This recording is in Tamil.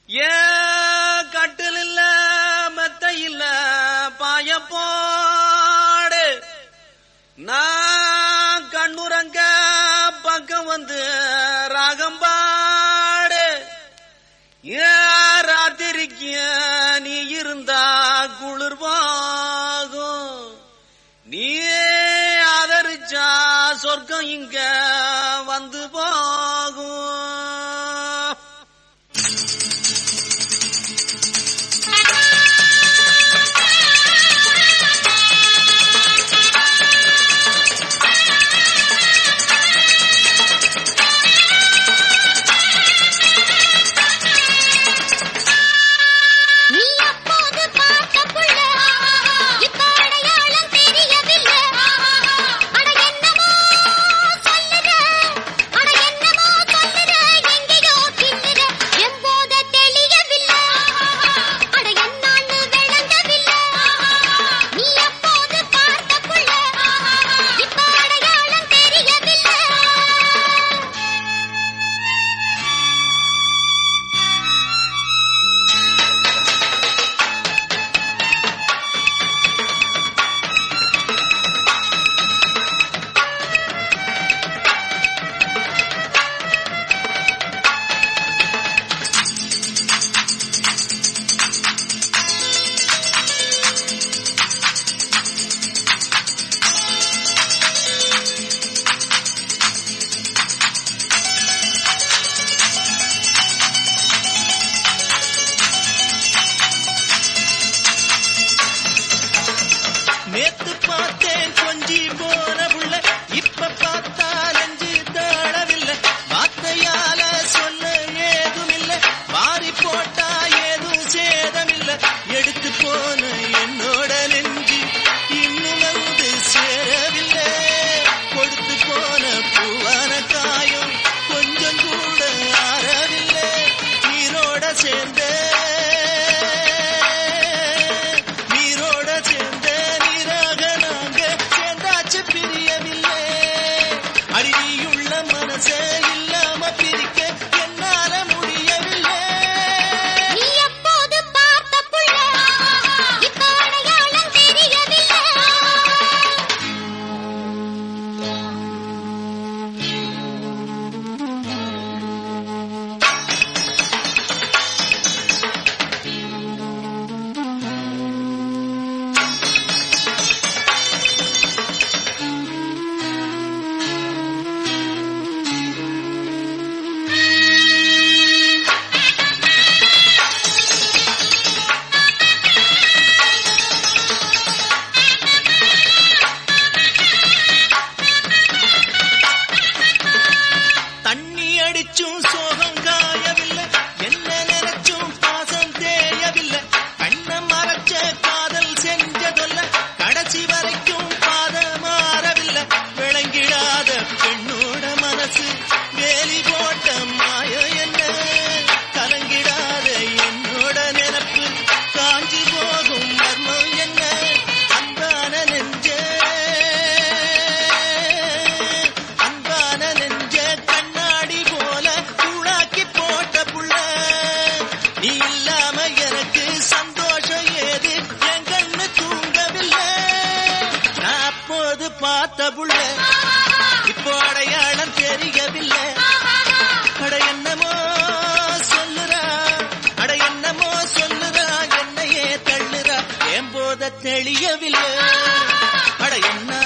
ஏன் கட்டில் இல்ல மெத்த இல்ல பாயப்போடு நான் கண்ணுரங்க பக்கம் வந்து ராகம் பாடு ஏன் ராத்திரிக்கு நீ இருந்தா குளிர்வாகும் நீ ஆதரிச்சா சொர்க்கம் இங்க வந்து போகும் நீ அப்போது பார்த்த புள்ள இப்ப அடையாளம் தெரியவில்லை அட என்னமோ சொல்லுற அட என்னமோ சொல்லுற எங்கேயோ கிண்ணுற எம்போத தெளியவில்லை அட என்னான்னு விளங்கவில்லை நீ அப்போது பார்த்த புள்ள இப்ப அடையாளம் தெரியவில்லை நேத்து பார்த்தேன் கொஞ்சி போன புள்ள இப்ப பார்த்தா நெஞ்சு தாழவில்லை வார்த்தையால சொல்ல ஏதுமில்ல மாறி போட்டா ஏதும் சேதமில்ல எடுத்து போன என்னோட நெஞ்சு இன்னும் வந்து சேரவில்லை கொடுத்து போன பூவான காயம் கொஞ்சம் கூட ஆறவில்லை நீரோட சேர்ந்த நீரோட சேர்ந்த நீராக நாங்க சேர்ந்தாச்சு பிரியவில்லை அடியுள்ள மனச இல்லாம பிரிக்க என்னால முடியவில்லை நீ எப்போது பார்த்த புள்ள இப்ப அடையாளம் தெரியவில்லை தண்ணி அடிச்சும் சோகம் காயவில்லை என்ன நினைச்சும் பாசம் தேயவில்லை கண்ண மறைச்ச காதல் செஞ்சதல்ல கடைசி வரைக்கும் பாத மாறவில்லை விளங்கிடாத பெண்ணோட மனசு வேலி போட்ட மாய என்ன கலங்கிடாத என்னோட நினப்பு காஞ்சி போகும் மர்மம் என்ன அன்பான நெஞ்சே அன்பான நெஞ்ச கண்ணாடி போல தூளாக்கி போட்ட புள்ள நீ இல்லாம எனக்கு சந்தோஷம் ஏது என் கண்ணு தூங்கவில்லை நான் அப்போது பார்த்த புள்ள இப்போ அடையாளம் தெரியவில்லை அட என்னமோ சொல்லுறா அட என்னமோ சொல்லுறா என்னையே தள்ளுறா என் போத தெளியவில்லை அட என்ன